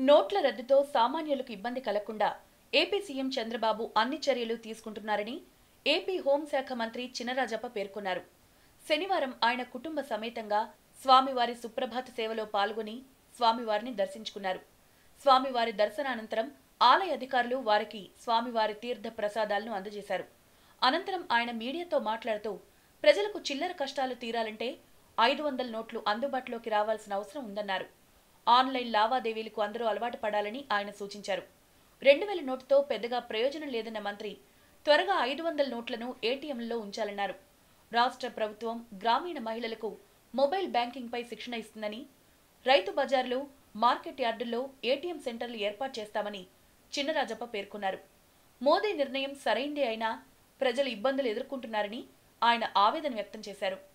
నోట్ల రద్దుతో సామాన్యులకు ఇబ్బంది కలగకుండా ఏపీ సీఎం చంద్రబాబు అన్ని చర్యలు తీసుకుంటున్నారని ఏపీ హోంశాఖ మంత్రి చినరాజప్ప పేర్కొన్నారు శనివారం ఆయన కుటుంబ సమేతంగా స్వామివారి సుప్రభాత సేవలో పాల్గొని స్వామివారిని దర్శించుకున్నారు స్వామివారి దర్శనానంతరం ఆలయ అధికారులు వారికి స్వామివారి తీర్థ ప్రసాదాలను అందజేశారు అనంతరం ఆయన మీడియాతో మాట్లాడుతూ ప్రజలకు చిల్లర కష్టాలు తీరాలంటే ఐదు వందల నోట్లు అందుబాటులోకి రావాల్సిన అవసరం ఉందన్నారు ఆన్లైన్ లావాదేవీలకు అందరూ అలవాటు పడాలని ఆయన సూచించారు రెండు వేల నోటుతో పెద్దగా ప్రయోజనం లేదన్న మంత్రి త్వరగా ఐదు వందల నోట్లను ఏటీఎంలలో ఉంచాలన్నారు రాష్ట్ర ప్రభుత్వం గ్రామీణ మహిళలకు మొబైల్ బ్యాంకింగ్పై శిక్షణ ఇస్తుందని రైతు బజార్లు మార్కెట్ యార్డుల్లో ఏటీఎం సెంటర్లు ఏర్పాటు చేస్తామని చిన్నరాజప్ప పేర్కొన్నారు మోదీ నిర్ణయం సరైందే అయినా ప్రజలు ఇబ్బందులు ఎదుర్కొంటున్నారని ఆయన ఆవేదన వ్యక్తం చేశారు